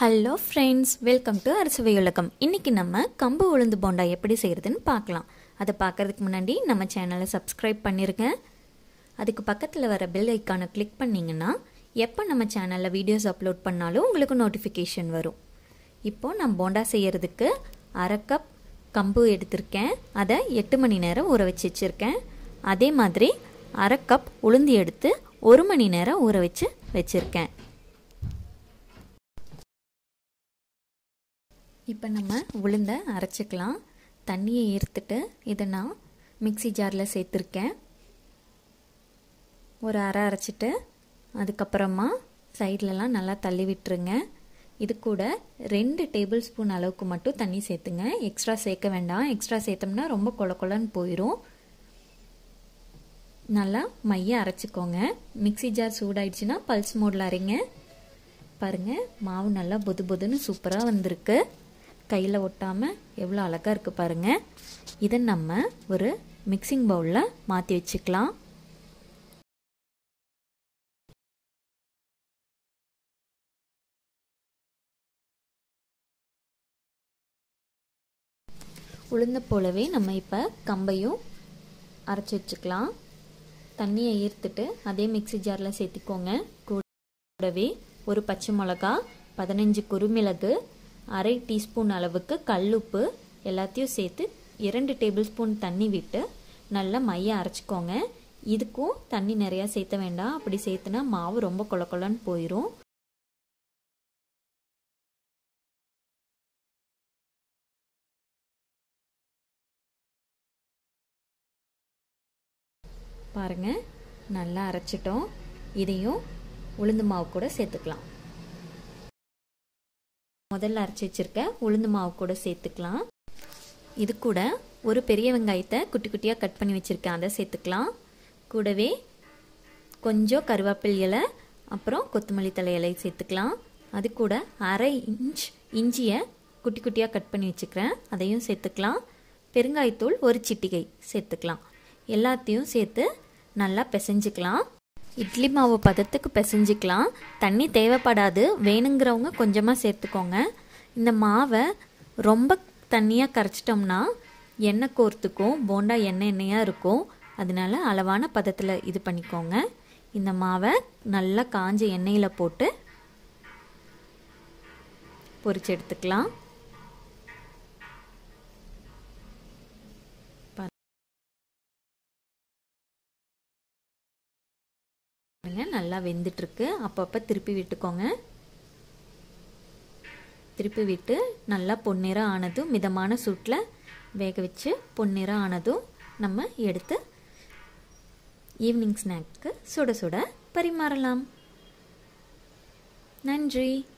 hello friends welcome to அரசுவை உலகம் இன்றைக்கி நம்ம கம்பு உளுந்து போண்டா எப்படி செய்கிறதுன்னு பார்க்கலாம் அதை பார்க்கறதுக்கு முன்னாடி நம்ம சேனலை சப்ஸ்கிரைப் பண்ணிருங்க அதுக்கு பக்கத்தில் வர பெல் ஐக்கானை கிளிக் பண்ணிங்கன்னா எப்போ நம்ம சேனலில் வீடியோஸ் அப்லோட் பண்ணாலும் உங்களுக்கு நோட்டிஃபிகேஷன் வரும் இப்போது நான் போண்டா செய்கிறதுக்கு அரை கப் கம்பு எடுத்திருக்கேன் அதை எட்டு மணி நேரம் ஊற வச்சு வச்சுருக்கேன் அதே மாதிரி அரை கப் உளுந்து எடுத்து ஒரு மணி நேரம் ஊற வச்சு வச்சுருக்கேன் இப்போ நம்ம உளுந்த அரைச்சிக்கலாம் தண்ணியை ஈர்த்துட்டு இதை நான் மிக்சி ஜாரில் சேர்த்துருக்கேன் ஒரு அரை அரைச்சிட்டு அதுக்கப்புறமா சைட்லலாம் நல்லா தள்ளி விட்டுருங்க இது கூட ரெண்டு டேபிள் ஸ்பூன் அளவுக்கு மட்டும் தண்ணி சேர்த்துங்க எக்ஸ்ட்ரா சேர்க்க வேண்டாம் எக்ஸ்ட்ரா சேர்த்தோம்னா ரொம்ப கொல கொலன்னு போயிடும் நல்லா மைய அரைச்சிக்கோங்க மிக்சி ஜார் சூடாயிடுச்சுன்னா பல்ஸ் மோடில் அரைங்க பாருங்கள் மாவு நல்லா பொது பொதுன்னு சூப்பராக வந்திருக்கு கையில் ஒட்டாமல் எவ்வளோ அழகாக இருக்குது பாருங்கள் இதை நம்ம ஒரு மிக்சிங் பவுலில் மாற்றி வச்சுக்கலாம் உளுந்த போலவே நம்ம இப்போ கம்பையும் அரைச்சி வச்சுக்கலாம் தண்ணியை ஈர்த்துட்டு அதே மிக்சி ஜாரில் சேர்த்திக்கோங்க கூடவே ஒரு பச்சை மிளகா பதினஞ்சு குருமிளகு அரை டீஸ்பூன் அளவுக்கு கல்லுப்பு எல்லாத்தையும் சேர்த்து இரண்டு டேபிள் ஸ்பூன் தண்ணி விட்டு நல்லா மைய அரைச்சிக்கோங்க இதுக்கும் தண்ணி நிறையா சேர்த்த வேண்டாம் அப்படி சேர்த்துனா மாவு ரொம்ப கொல கொலன்னு போயிடும் பாருங்கள் நல்லா அரைச்சிட்டோம் இதையும் உளுந்து மாவு கூட சேர்த்துக்கலாம் முதல்ல அரைச்சி வச்சுருக்க உளுந்து மாவு கூட சேர்த்துக்கலாம் இது கூட ஒரு பெரிய வெங்காயத்தை குட்டி குட்டியாக கட் பண்ணி வச்சுருக்கேன் அதை சேர்த்துக்கலாம் கூடவே கொஞ்சம் கருவேப்பில் இலை அப்புறம் கொத்தமல்லி தலை இலை சேர்த்துக்கலாம் அது கூட அரை இன்ச் இஞ்சியை குட்டி குட்டியாக கட் பண்ணி வச்சுக்கிறேன் அதையும் சேர்த்துக்கலாம் பெருங்காயத்தூள் ஒரு சிட்டிகை சேர்த்துக்கலாம் எல்லாத்தையும் சேர்த்து நல்லா பிசைஞ்சிக்கலாம் இட்லி மாவு பதத்துக்கு பிசைஞ்சிக்கலாம் தண்ணி தேவைப்படாது வேணுங்கிறவங்க கொஞ்சமாக சேர்த்துக்கோங்க இந்த மாவை ரொம்ப தண்ணியாக கரைச்சிட்டோம்னா எண்ணெய் கோர்த்துக்கும் போண்டா எண்ணெய் எண்ணெயாக இருக்கும் அதனால அளவான பதத்தில் இது பண்ணிக்கோங்க இந்த மாவை நல்லா காஞ்ச எண்ணெயில் போட்டு பொரிச்சு எடுத்துக்கலாம் பாருங்க நல்லா வெந்துட்டுருக்கு அப்பப்போ திருப்பி விட்டுக்கோங்க திருப்பி விட்டு நல்லா பொன்னிறம் ஆனதும் மிதமான சூட்டில் வேக வச்சு பொன்னிறம் ஆனதும் நம்ம எடுத்து ஈவினிங் ஸ்நாக்கு சுட சுட பரிமாறலாம் நன்றி